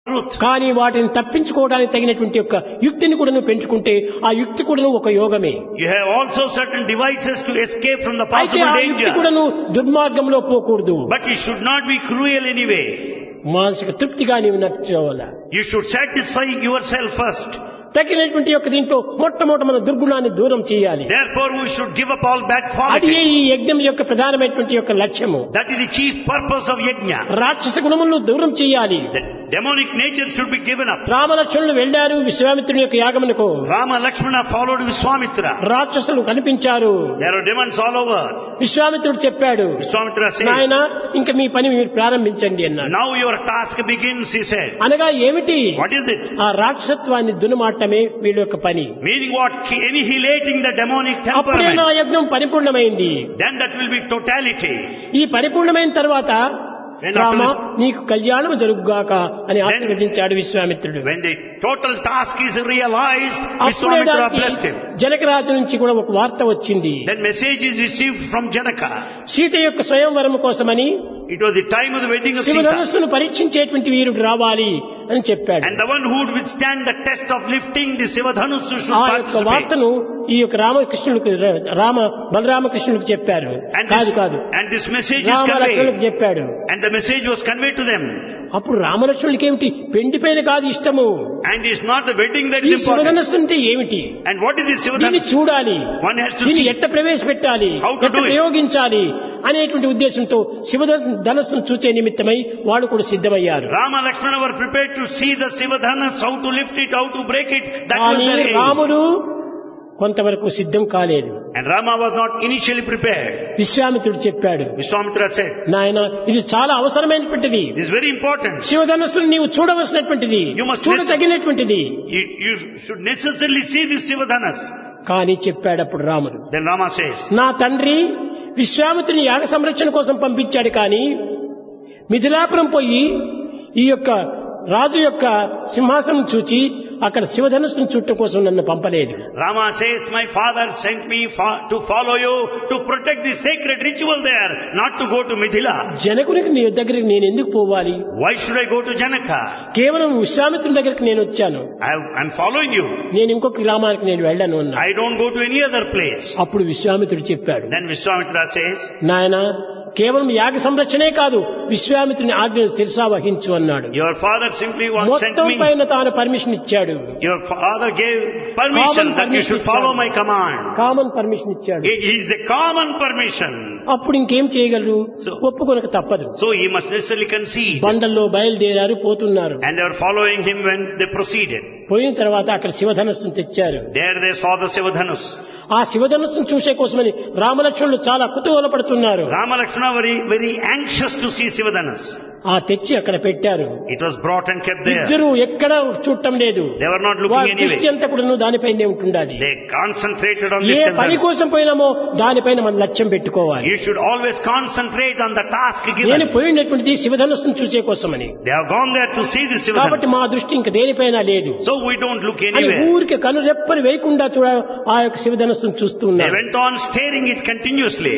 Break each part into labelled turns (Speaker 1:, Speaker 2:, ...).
Speaker 1: truth.
Speaker 2: కానీ వాటిని తప్పించుకోవడానికి తగినటువంటి యొక్క యుక్తిని కూడా నువ్వు పెంచుకుంటే ఆ యుక్తి కూడా ఒక యోగమే
Speaker 1: You have also certain devices to escape from the
Speaker 2: అయితే
Speaker 1: possible
Speaker 2: ఆ యుక్తి
Speaker 1: danger.
Speaker 2: కూడా నువ్వు దుర్మార్గంలో పోకూడదు
Speaker 1: But you should not be cruel anyway.
Speaker 2: మానసిక తృప్తిగా నీవు నచ్చుకోవాలా
Speaker 1: You should satisfy yourself first.
Speaker 2: తగినటువంటి యొక్క దీంట్లో మొట్టమొదట మన దుర్గుణాన్ని దూరం చేయాలి
Speaker 1: Therefore, we should give up all bad
Speaker 2: అది
Speaker 1: qualities.
Speaker 2: ఈ యజ్ఞం యొక్క ప్రధానమైనటువంటి యొక్క లక్ష్యము
Speaker 1: That is the chief purpose of yajna.
Speaker 2: రాక్షస గుణములను దూరం చేయాలి
Speaker 1: The demonic nature should be given up.
Speaker 2: రామలక్ష్మణులు వెళ్లారు విశ్వామిత్రుని యొక్క యాగమునకు
Speaker 1: Rama Lakshmana followed Viswamitra.
Speaker 2: రాక్షసులు కనిపించారు
Speaker 1: There are demons all over.
Speaker 2: విశ్వామిత్రుడు చెప్పాడు
Speaker 1: Viswamitra says,
Speaker 2: నాయన ఇంకా మీ పని మీరు ప్రారంభించండి అన్నాడు
Speaker 1: Now your task begins, he said.
Speaker 2: అనగా ఏమిటి
Speaker 1: What is it?
Speaker 2: ఆ రాక్షసత్వాన్ని దునమాటమే వీళ్ళ యొక్క పని
Speaker 1: Meaning what? Annihilating the demonic
Speaker 2: అప్పుడే నా
Speaker 1: temperament.
Speaker 2: యజ్ఞం పరిపూర్ణమైంది
Speaker 1: Then that will be totality.
Speaker 2: ఈ పరిపూర్ణమైన తర్వాత
Speaker 1: When
Speaker 2: రామ
Speaker 1: after this-
Speaker 2: నీకు కళ్యాణం జరుగుగాక అని ఆశీర్వదించాడు విశ్వామిత్రుడు
Speaker 1: When the total task is realized,
Speaker 2: అప్పుడే
Speaker 1: Viswamitra
Speaker 2: దానికి
Speaker 1: blessed him.
Speaker 2: జనకరాజు నుంచి కూడా ఒక వార్త వచ్చింది
Speaker 1: Then message is received from Janaka.
Speaker 2: Sita యొక్క స్వయంవరం కోసమని
Speaker 1: It was the time of the wedding of Sita.
Speaker 2: శివధనస్సును పరీక్షించేటువంటి వీరుడు రావాలి అని చెప్పాడు
Speaker 1: And the one who would withstand the test of lifting the Sivadhanusu should
Speaker 2: ఆ యొక్క
Speaker 1: participate.
Speaker 2: వార్తను ఈ యొక్క రామకృష్ణుడికి రామ బలరామకృష్ణుడికి చెప్పారు
Speaker 1: And
Speaker 2: కాదు
Speaker 1: this,
Speaker 2: కాదు
Speaker 1: and this message is
Speaker 2: Rama లక్ష్మణుడికి
Speaker 1: conveyed.
Speaker 2: చెప్పాడు
Speaker 1: And the message was conveyed to them.
Speaker 2: అప్పుడు రామలక్ష్మణుడికి ఏమిటి పెండి పైన కాదు ఇష్టము
Speaker 1: And it's not the wedding that
Speaker 2: ఈ
Speaker 1: is important.
Speaker 2: శివధనస్సు అంటే ఏమిటి
Speaker 1: And what is this
Speaker 2: దీన్ని
Speaker 1: Sivadhanusu?
Speaker 2: చూడాలి
Speaker 1: One has to
Speaker 2: దీన్ని
Speaker 1: see.
Speaker 2: ఎట్ట ప్రవేశపెట్టాలి
Speaker 1: How to
Speaker 2: ఎట్ట
Speaker 1: do it.
Speaker 2: ప్రయోగించాలి అనేటువంటి ఉద్దేశంతో శివ ధనస్సును చూచే నిమిత్తమై వాళ్ళు కూడా సిద్ధమయ్యారు
Speaker 1: Rama Lakshmana were prepared to see the Sivadhanas, how to lift it, how to break it. That was
Speaker 2: కానీ
Speaker 1: their aim.
Speaker 2: రాముడు కొంతవరకు సిద్ధం కాలేదు
Speaker 1: And Rama was not initially prepared.
Speaker 2: విశ్వామిత్రుడు చెప్పాడు
Speaker 1: Vishwamitra said,
Speaker 2: నాయన ఇది చాలా అవసరమైనటువంటిది
Speaker 1: this is very important.
Speaker 2: శివధనస్సును నీవు చూడవలసినటువంటిది
Speaker 1: You must
Speaker 2: చూడదగినటువంటిది
Speaker 1: You, you should necessarily see this Sivadhanas.
Speaker 2: కానీ చెప్పాడు అప్పుడు రాముడు
Speaker 1: Then Rama says,
Speaker 2: నా తండ్రి విశ్వామిత్రుని యాగ సంరక్షణ కోసం పంపించాడు కానీ మిథిలాపురం పోయి ఈ యొక్క రాజు యొక్క సింహాసనం చూచి అక్కడ శివధనుస్సును చుట్టం కోసం నన్ను పంపలేదు
Speaker 1: Rama says, my father sent me fo- to follow you to protect the sacred ritual there, not to go to Mithila.
Speaker 2: జనకునికి నీ దగ్గరికి నేను ఎందుకు పోవాలి
Speaker 1: Why should I go to Janaka?
Speaker 2: కేవలం విశ్వామిత్రుని దగ్గరికి నేను వచ్చాను
Speaker 1: I, I'm following you.
Speaker 2: నేను ఇంకొక గ్రామానికి నేను వెళ్ళాను అన్నా
Speaker 1: I don't go to any other place.
Speaker 2: అప్పుడు విశ్వామిత్రుడు చెప్పాడు
Speaker 1: Then Vishwamitra says,
Speaker 2: నాయన కేవలం యాగ సంరక్షణే కాదు విశ్వామిత్రుని ఆజ్ఞను శిరసా వహించు అన్నాడు
Speaker 1: your father simply was sent
Speaker 2: మొత్తం
Speaker 1: me.
Speaker 2: పైన తాను పర్మిషన్ ఇచ్చాడు
Speaker 1: Your father gave permission
Speaker 2: Common
Speaker 1: that you should
Speaker 2: permission
Speaker 1: follow
Speaker 2: ఇచ్చాడు.
Speaker 1: my command.
Speaker 2: కామన్ పర్మిషన్ ఇచ్చాడు
Speaker 1: It is a common permission.
Speaker 2: అప్పుడు ఇంకేం చేయగలరు
Speaker 1: So-
Speaker 2: ఒప్పుకొనక తప్పదు
Speaker 1: So he must necessarily concede.
Speaker 2: బండల్లో బయలుదేరారు పోతున్నారు
Speaker 1: And they were following him when they proceeded.
Speaker 2: పోయిన తర్వాత అక్కడ శివధనస్సును తెచ్చారు
Speaker 1: There they saw the Sivadhanus.
Speaker 2: ఆ శివధనస్సును చూసే కోసమని రామలక్ష్మణులు చాలా కుతూహలపడుతున్నారు
Speaker 1: Rama Lakshmana were very, very anxious to see Sivadhanas.
Speaker 2: ఆ తెచ్చి అక్కడ పెట్టారు
Speaker 1: It was brought and kept there.
Speaker 2: ఇద్దరు ఎక్కడ చూడటం లేదు
Speaker 1: They were not looking
Speaker 2: వారి దృష్టి
Speaker 1: anyway.
Speaker 2: అంతా కూడా దానిపైనే ఉంటుండాలి
Speaker 1: They concentrated on
Speaker 2: A
Speaker 1: this
Speaker 2: పని
Speaker 1: Sivadhanas.
Speaker 2: కోసం పోయినామో దానిపైన మనం లక్ష్యం పెట్టుకోవాలి
Speaker 1: You should always concentrate on the task
Speaker 2: నేను
Speaker 1: given.
Speaker 2: పోయినటువంటిది శివధనస్సును చూసే కోసమని
Speaker 1: They have gone there to see the
Speaker 2: కాబట్టి
Speaker 1: Sivadhanas.
Speaker 2: మా దృష్టి ఇంక దేనిపైన లేదు
Speaker 1: So we don't look
Speaker 2: అని
Speaker 1: anywhere.
Speaker 2: ఊరికి కను రెప్పని వేయకుండా చూడ ఆ యొక్క శివధనస్సును చూస్తూ
Speaker 1: They
Speaker 2: ఉన్నారు
Speaker 1: went on staring it continuously.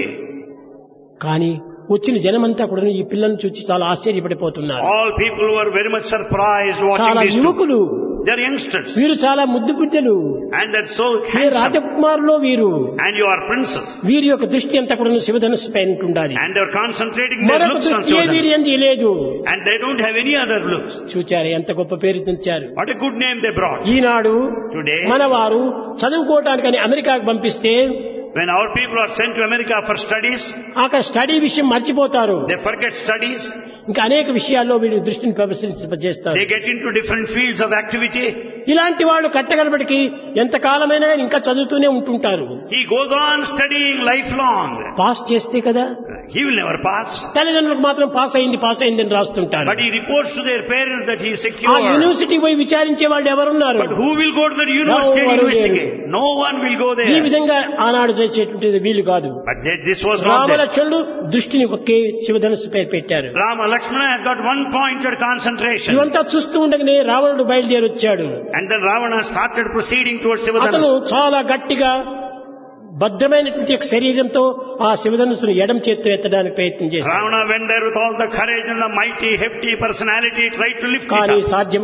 Speaker 2: కానీ వచ్చిన జనమంతా కూడా ఈ పిల్లల్ని చూసి చాలా ఆశ్చర్యపడిపోతున్నారు
Speaker 1: All people were very much surprised watching
Speaker 2: చాలా
Speaker 1: these two.
Speaker 2: యువకులు
Speaker 1: They're youngsters.
Speaker 2: వీరు చాలా ముద్దు బిడ్డలు
Speaker 1: And they're so
Speaker 2: వీరు
Speaker 1: handsome.
Speaker 2: రాజకుమారులో వీరు
Speaker 1: And you are princess.
Speaker 2: వీరి యొక్క దృష్టి అంతా కూడా శివధనస్సు పైన ఉండాలి
Speaker 1: And they're concentrating their
Speaker 2: మరొక
Speaker 1: looks on
Speaker 2: దృష్టి ఏ వీరి
Speaker 1: Sivadhanas.
Speaker 2: ఎందు లేదు
Speaker 1: And they don't have any other looks.
Speaker 2: చూచారు ఎంత గొప్ప పేరు తెచ్చారు
Speaker 1: What a good name they brought.
Speaker 2: Eenadu
Speaker 1: Today,
Speaker 2: మన వారు చదువుకోవటానికని అమెరికాకు పంపిస్తే
Speaker 1: when our people are sent to America for studies,
Speaker 2: అక్కడ స్టడీ విషయం మర్చిపోతారు
Speaker 1: they forget studies.
Speaker 2: ఇంకా అనేక విషయాల్లో వీళ్ళు దృష్టిని ప్రదర్శించేస్తారు
Speaker 1: They get into different fields of activity.
Speaker 2: ఇలాంటి వాళ్ళు కట్టగలబడికి ఎంత కాలమైనా కానీ ఇంకా చదువుతూనే ఉంటుంటారు
Speaker 1: He goes on studying lifelong.
Speaker 2: Pass చేస్తే కదా
Speaker 1: He will never pass.
Speaker 2: తల్లిదండ్రులకు మాత్రం పాస్ అయింది పాస్ అయింది అని రాస్తుంటారు
Speaker 1: But he reports to their parents that he is
Speaker 2: ఆ
Speaker 1: secure.
Speaker 2: యూనివర్సిటీ పోయి విచారించే వాళ్ళు ఎవరున్నారు
Speaker 1: But who will go to the university and
Speaker 2: No one will.
Speaker 1: investigate? No one will go
Speaker 2: ఈ
Speaker 1: there.
Speaker 2: విధంగా ఆనాడు చేసేటువంటిది వీలు కాదు
Speaker 1: But they- this was not there.
Speaker 2: రామలక్ష్మణుడు దృష్టిని ఒకే శివధనుసు పేరు పెట్టారు
Speaker 1: Rama Lakshmana has got one pointed concentration.
Speaker 2: ఇవంతా చూస్తూ ఉండగానే రావణుడు బయలుదేరి వచ్చాడు
Speaker 1: And then Ravana started proceeding towards
Speaker 2: అతను
Speaker 1: Sivadhanas.
Speaker 2: చాలా గట్టిగా భద్రమైనటువంటి యొక్క శరీరంతో ఆ శివధనుసును ఎడం చేత్తో ఎత్తడానికి ప్రయత్నం చేశాడు
Speaker 1: Ravana went there with all the courage and the mighty, hefty personality, tried to lift it
Speaker 2: కానీ
Speaker 1: up.
Speaker 2: సాధ్యం